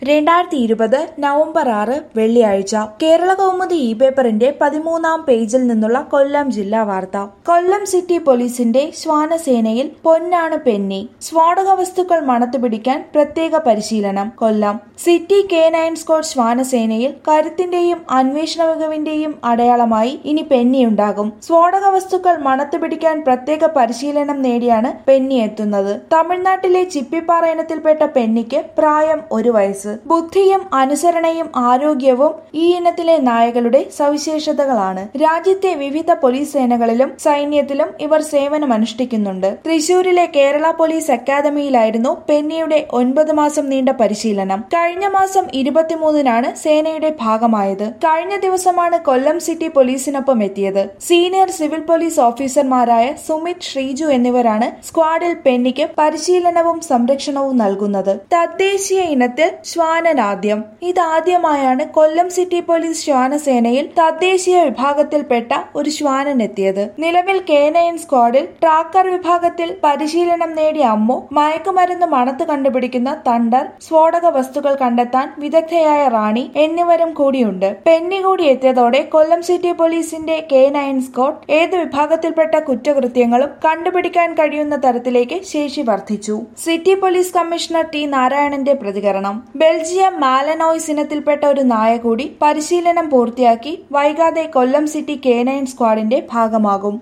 രണ്ടായിരത്തി ഇരുപത് നവംബർ ആറ് വെള്ളിയാഴ്ച കേരള കൗമുദി ഇ പേപ്പറിന്റെ പതിമൂന്നാം പേജിൽ നിന്നുള്ള കൊല്ലം ജില്ലാ വാർത്ത കൊല്ലം സിറ്റി പോലീസിന്റെ ശ്വാനസേനയിൽ പൊന്നാണ് പെന്നി സ്ഫോടക വസ്തുക്കൾ മണത്തുപിടിക്കാൻ പ്രത്യേക പരിശീലനം Kollam city K nine squad ശ്വാനസേനയിൽ കരുത്തിന്റെയും അന്വേഷണ മികവിന്റെയും അടയാളമായി ഇനി പെന്നിയുണ്ടാകും സ്ഫോടക വസ്തുക്കൾ മണത്തുപിടിക്കാൻ പ്രത്യേക പരിശീലനം നേടിയാണ് പെന്നി എത്തുന്നത് തമിഴ്നാട്ടിലെ ചിപ്പിപ്പാറ ഇനത്തിൽപ്പെട്ട പെന്നിക്ക് പ്രായം ഒരു വയസ്സ് ബുദ്ധിയും അനുസരണയും ആരോഗ്യവും ഈ ഇനത്തിലെ നായകളുടെ സവിശേഷതകളാണ് രാജ്യത്തെ വിവിധ പോലീസ് സേനകളിലും സൈന്യത്തിലും ഇവർ സേവനമനുഷ്ഠിക്കുന്നുണ്ട് തൃശൂരിലെ കേരള പോലീസ് അക്കാദമിയിലായിരുന്നു പെന്നിയുടെ ഒൻപത് മാസം നീണ്ട പരിശീലനം കഴിഞ്ഞ മാസം ഇരുപത്തിമൂന്നിനാണ് സേനയുടെ ഭാഗമായത് കഴിഞ്ഞ ദിവസമാണ് കൊല്ലം സിറ്റി പോലീസിനൊപ്പം എത്തിയത് സീനിയർ സിവിൽ പോലീസ് ഓഫീസർമാരായ സുമിത് ശ്രീജു എന്നിവരാണ് സ്ക്വാഡിൽ പെന്നിക്ക് പരിശീലനവും സംരക്ഷണവും നൽകുന്നത് തദ്ദേശീയ ഇനത്തിൽ ശ്വാനനാദ്യം ഇതാദ്യമായാണ് കൊല്ലം സിറ്റി പോലീസ് ശ്വാനസേനയിൽ തദ്ദേശീയ വിഭാഗത്തിൽപ്പെട്ട ഒരു ശ്വാനൻ എത്തിയത് നിലവിൽ കേനയൻ സ്ക്വാഡിൽ ട്രാക്കർ വിഭാഗത്തിൽ പരിശീലനം നേടിയ അമ്മു മയക്കുമരുന്ന് മണത്ത് കണ്ടുപിടിക്കുന്ന തണ്ടർ സ്ഫോടക വസ്തുക്കൾ കണ്ടെത്താൻ വിദഗ്ധയായ റാണി എന്നിവരും കൂടിയുണ്ട് പെന്നി കൂടി എത്തിയതോടെ കൊല്ലം സിറ്റി പോലീസിന്റെ കെ നയൻ സ്ക്വാഡ് ഏത് വിഭാഗത്തിൽപ്പെട്ട കുറ്റകൃത്യങ്ങളും കണ്ടുപിടിക്കാൻ കഴിയുന്ന തരത്തിലേക്ക് ശേഷി വർദ്ധിച്ചു സിറ്റി പോലീസ് കമ്മീഷണർ ടി നാരായണന്റെ പ്രതികരണം ബെൽജിയം മാലനോയ്സ് ഇനത്തിൽപ്പെട്ട ഒരു നായ കൂടി പരിശീലനം പൂർത്തിയാക്കി വൈകാതെ കൊല്ലം സിറ്റി കെ നയൻ സ്ക്വാഡിന്റെ ഭാഗമാകും